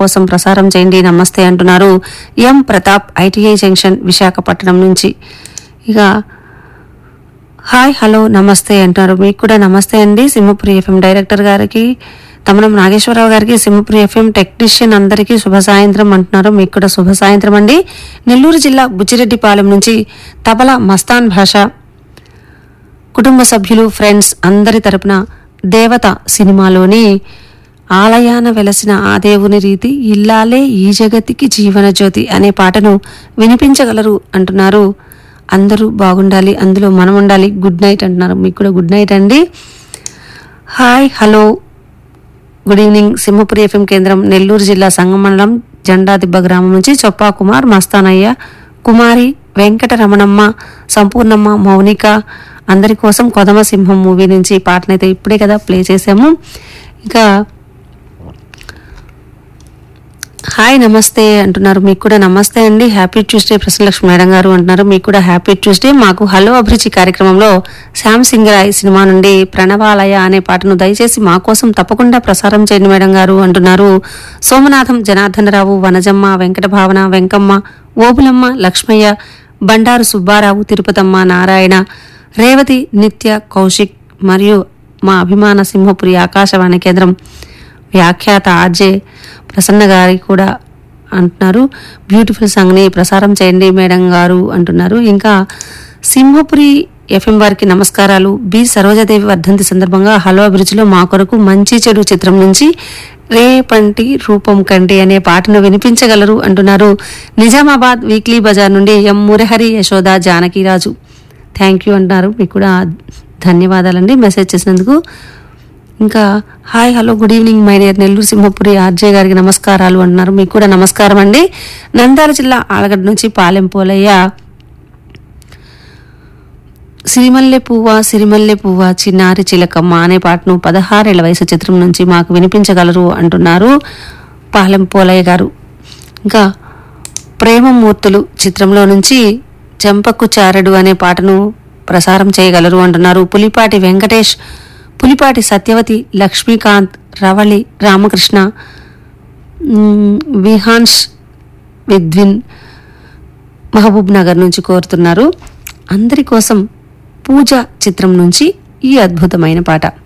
కోసం ప్రసారం చేయండి నమస్తే అంటున్నారు M Pratap ITI junction Visakhapatnam నుంచి ఇక హాయ్ హలో నమస్తే అంటారు మీకు కూడా నమస్తే అండి సింహపురి ఎఫ్ఎం డైరెక్టర్ గారికి తమనం నాగేశ్వరరావు గారికి సింహపురి ఎఫ్ఎం టెక్నీషియన్ అందరికీ శుభ సాయంత్రం అంటున్నారు మీకు కూడా శుభ సాయంత్రం అండి నెల్లూరు జిల్లా బుచ్చిరెడ్డిపాలెం నుంచి తబలా మస్తాన్ భాష కుటుంబ సభ్యులు ఫ్రెండ్స్ అందరి తరపున దేవత సినిమాలోని ఆలయాన వెలసిన ఆ దేవుని రీతి ఇల్లాలే ఈ జగతికి జీవన జ్యోతి అనే పాటను వినిపించగలరు అంటున్నారు అందరూ బాగుండాలి అందులో మనం ఉండాలి గుడ్ నైట్ అంటున్నారు మీకు కూడా గుడ్ నైట్ అండి hi hello good evening Simhapuri FM కేంద్రం నెల్లూరు జిల్లా సంగం మండలం జెండాదిబ్బ గ్రామం నుంచి చొప్పా కుమార్ మస్తానయ్య కుమారి వెంకట రమణమ్మ సంపూర్ణమ్మ మౌనిక అందరి కోసం కొదమ సింహం మూవీ నుంచి ఈ పాటనైతే ఇప్పుడే కదా ప్లే చేసాము ఇంకా హాయ్ నమస్తే అంటున్నారు మీకు కూడా నమస్తే అండి హ్యాపీ ట్యూస్డే ప్రసన్నలక్ష్మి మేడం గారు అంటున్నారు మీకు కూడా హ్యాపీ ట్యూస్డే మాకు హలో అభిరుచి కార్యక్రమంలో శ్యామ్ సింగరాయ్ సినిమా నుండి ప్రణవాలయ అనే పాటను దయచేసి మా కోసం తప్పకుండా ప్రసారం చేయండి మేడం గారు అంటున్నారు సోమనాథం జనార్దనరావు వనజమ్మ వెంకట భావన వెంకమ్మ ఓబులమ్మ లక్ష్మయ్య బండారు సుబ్బారావు తిరుపతమ్మ నారాయణ రేవతి నిత్య కౌశిక్ మరియు మా అభిమాన సింహపురి ఆకాశవాణి కేంద్రం వ్యాఖ్యాత ఆర్జే ప్రసన్న గారి కూడా అంటున్నారు బ్యూటిఫుల్ సాంగ్ని ప్రసారం చేయండి మేడం గారు అంటున్నారు ఇంకా సింహపురి ఎఫ్ఎం వారికి నమస్కారాలు బి సరోజదేవి వర్ధంతి సందర్భంగా హలో అభిరుచిలో మా కొరకు మంచి చెడు చిత్రం నుంచి రేపంటి రూపం కంటి అనే పాటను వినిపించగలరు అంటున్నారు నిజామాబాద్ వీక్లీ బజార్ నుండి M Murahari Yashoda Janakiraju thank you అంటున్నారు మీకు కూడా ధన్యవాదాలండి మెసేజ్ చేసినందుకు ఇంకా హాయ్ హలో గుడ్ ఈవినింగ్ మై నేర్ నెల్లూరు సింహపురి ఆర్జే గారికి నమస్కారాలు అంటున్నారు మీకు కూడా నమస్కారం అండి నంద్యాల జిల్లా ఆలగడ్డ నుంచి పాలెం పోలయ్య సిరిమల్లె పువ్వ సిరిమల్లె పువ్వ చిన్నారి చిలకమ్మ అనే పాటను పదహారేళ్ల వయసు చిత్రం నుంచి మాకు వినిపించగలరు అంటున్నారు పాలెం పోలయ్య గారు ఇంకా ప్రేమమూర్తులు చిత్రంలో నుంచి చెంపకు చారడు అనే పాటను ప్రసారం చేయగలరు అంటున్నారు పులిపాటి వెంకటేష్ పులిపాటి సత్యవతి లక్ష్మీకాంత్ రవళి రామకృష్ణ మ్, విహాన్స్ విద్విన్ మహబూబ్ నగర్ నుంచి కోరుతున్నారు అందరి కోసం పూజ చిత్రం నుంచి ఈ అద్భుతమైన పాట